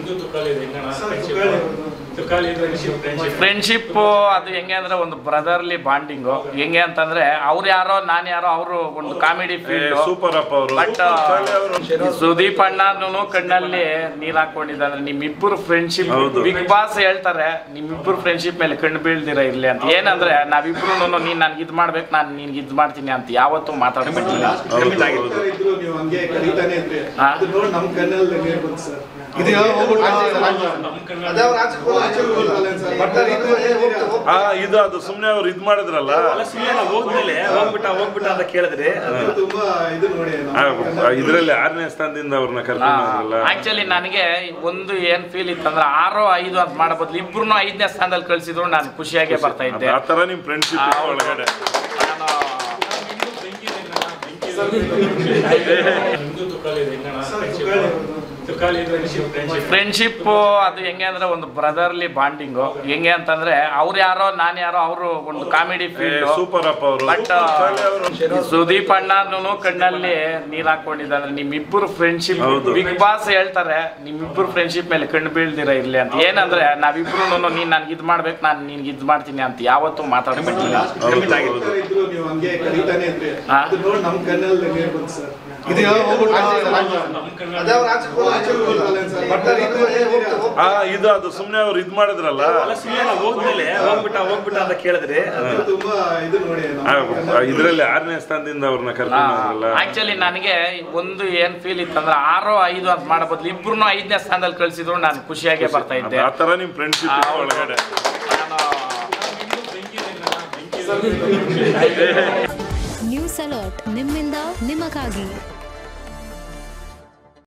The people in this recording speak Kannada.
ನಿಮ್ದು ತುಕಾಲಿ ಇದೆ ಹೆಂಗಣ್ಣ ತುಕಾಲಿ ಇದ್ರೆ ಫ್ರೆಂಡ್ಶಿಪ್ ಫ್ರೆಂಡ್ಶಿಪ್ ಅದು ಹೆಂಗೆ ಅಂದ್ರೆ ಒಂದು ಬ್ರದರ್ಲಿ ಬಾಂಡಿಂಗು ಹೆಂಗೆ ಅಂತಂದ್ರೆ ಅವ್ರು ಯಾರೋ ನಾನು ಯಾರೋ ಅವರು ಒಂದು ಕಾಮಿಡಿ ಫೀಲ್ಡ್ ಸೂಪರ್ ಅಪ್ಪ ಅವರು ಬಟ್ ಸುದೀಪ್ ಅಣ್ಣನು ಕಣ್ಣಲ್ಲಿ ನೀರ್ ಹಾಕೊಂಡಿದ್ದಾರೆ ನಿಮ್ಮಿಬ್ಬರು ಫ್ರೆಂಡ್ಶಿಪ್ ಹೌದು. ಬಿಗ್ ಬಾಸ್ ಹೇಳ್ತಾರೆ ನಿಮ್ಮಿಬ್ಬರು ಫ್ರೆಂಡ್ಶಿಪ್ ಮೇಲೆ ಕಣ್ಣು ಬೀಳ್ದಿರ ಇರ್ಲಿ ಅಂತ ಏನಂದ್ರೆ ನಾವಿಬ್ರು ನೀನ್ ನನ್ಗೆ ಇದ್ ಮಾಡ್ಬೇಕು ನಾನು ನಿನ್ಗೆ ಇದ್ ಮಾಡ್ತೀನಿ ಅಂತ ಯಾವತ್ತೂ ಮಾತಾಡ್ಬೇಕಿಲ್ಲ ಇದ್ರು ನೀವು ಹಂಗೆ ಕರೀತಾನೆ ಇದ್ರಿ ಹಾ. ಅದು ನೋಡಿ ನಮ್ ಕಣ್ಣಲ್ಲಿ ನೀರ್ ಬಂತು ಸರ್ ಇದು ಆ ಇದು ಅದು ಸುಮ್ನೆ ಅವ್ರು ಇದ್ ಮಾಡಿದ್ರಲ್ಲ ಹೋದ್ಮೇಲೆ ಹೋಗ್ಬಿಟ್ಟ ಹೋಗ್ಬಿಟ್ಟ ಅಂತ ಕೇಳಿದ್ರಿ ತುಂಬಾ ಇದು ನೋಡಿ ನಾವು ಆ, ಇದ್ರಲ್ಲಿ ಆರನೇ ಸ್ಥಾನದಿಂದ ಅವ್ರನ್ನ ಕರ್ಕೊಂಡ್ರಲ್ಲ ಆಕ್ಚುಲಿ ನನಗೆ ಒಂದು ಏನ್ ಫೀಲ್ ಇತ್ತಂದ್ರೆ ಆರು ಐದು ಅಂತ ಮಾಡೋ ಬದಲು ಇಬ್ರು ಐದನೇ ಸ್ಥಾನದಲ್ಲಿ ಕಳ್ಸಿದ್ರು ನಾನು ಖುಷಿಯಾಗೆ ಬರ್ತಾ ಇದ್ದೆ ಆ ತರ ನಿಮ್ ಫ್ರೆಂಡ್ಶಿಪ್ ಆ, ಹೌದು. ಒಳಗಡೆ ನಾನು ನಿಮ್ದು ತುಕಾಲಿ ಇದೆ ಹೆಂಗಣ್ಣ ತುಕಾಲಿ ಇದ್ರೆ ಫ್ರೆಂಡ್ಶಿಪ್ ಫ್ರೆಂಡ್ಶಿಪ್ ಅದು ಹೆಂಗೆ ಅಂದ್ರೆ ಒಂದು ಬ್ರದರ್ಲಿ ಬಾಂಡಿಂಗು ಹೆಂಗೆ ಅಂತಂದ್ರೆ ಅವ್ರು ಯಾರೋ ನಾನು ಯಾರೋ ಅವರು ಒಂದು ಕಾಮಿಡಿ ಫೀಲ್ಡ್ ಸೂಪರ್ ಅಪ್ಪ ಅವರು ಬಟ್ ಸುದೀಪ್ ಅಣ್ಣನು ಕಣ್ಣಲ್ಲಿ ನೀರ್ ಹಾಕೊಂಡಿದ್ದಾರೆ ನಿಮ್ಮಿಬ್ಬರು ಫ್ರೆಂಡ್ಶಿಪ್ ಹೌದು. ಬಿಗ್ ಬಾಸ್ ಹೇಳ್ತಾರೆ ನಿಮ್ಮಿಬ್ಬರು ಫ್ರೆಂಡ್ಶಿಪ್ ಮೇಲೆ ಕಣ್ಣು ಬೀಳ್ದಿರ ಇರ್ಲಿ ಅಂತ ಏನಂದ್ರೆ ನಾವಿಬ್ರು ನೀನ್ ನನ್ಗೆ ಇದ್ ಮಾಡ್ಬೇಕು ನಾನು ನಿನ್ಗೆ ಇದ್ ಮಾಡ್ತೀನಿ ಅಂತ ಯಾವತ್ತೂ ಮಾತಾಡ್ಬೇಕಿಲ್ಲ ಇದ್ರು ನೀವು ಹಂಗೆ ಕರೀತಾನೆ ಇದ್ರಿ ಹಾ. ಅದು ನೋಡಿ ನಮ್ ಕಣ್ಣಲ್ಲಿ ನೀರ್ ಬಂತು ಸರ್ ಇದು ಆ ಇದು ಅದು ಸುಮ್ನೆ ಅವ್ರು ಇದ್ ಮಾಡಿದ್ರಲ್ಲ ಹೋದ್ಮೇಲೆ ಹೋಗ್ಬಿಟ್ಟ ಹೋಗ್ಬಿಟ್ಟ ಅಂತ ಕೇಳಿದ್ರಿ ತುಂಬಾ ಇದು ನೋಡಿ ಆ, ನಾವು ಆ, ಇದ್ರಲ್ಲಿ ಆರನೇ ಸ್ಥಾನದಿಂದ ಅವ್ರನ್ನ ಕರ್ಕೊಂಡ್ರಲ್ಲ ಆಕ್ಚುಲಿ ನನಗೆ ಒಂದು ಏನ್ ಫೀಲ್ ಇತ್ತಂದ್ರೆ ಆರು ಐದು ಅಂತ ಮಾಡೋ ಬದಲು ಇಬ್ರು ಐದನೇ ಸ್ಥಾನದಲ್ಲಿ ಕಳ್ಸಿದ್ರು ನಾನು ಖುಷಿಯಾಗೆ ಬರ್ತಾ ಇದ್ದೆ ಆ ತರ ನಿಮ್ ಫ್ರೆಂಡ್ಶಿಪ್ ಆ, ಹೌದು. ಒಳಗಡೆ ನಾನು ನ್ಯೂಸ್ ಅಲರ್ಟ್ ನಿಮ್ಮಿಂದ ನಿಮಗಾಗಿ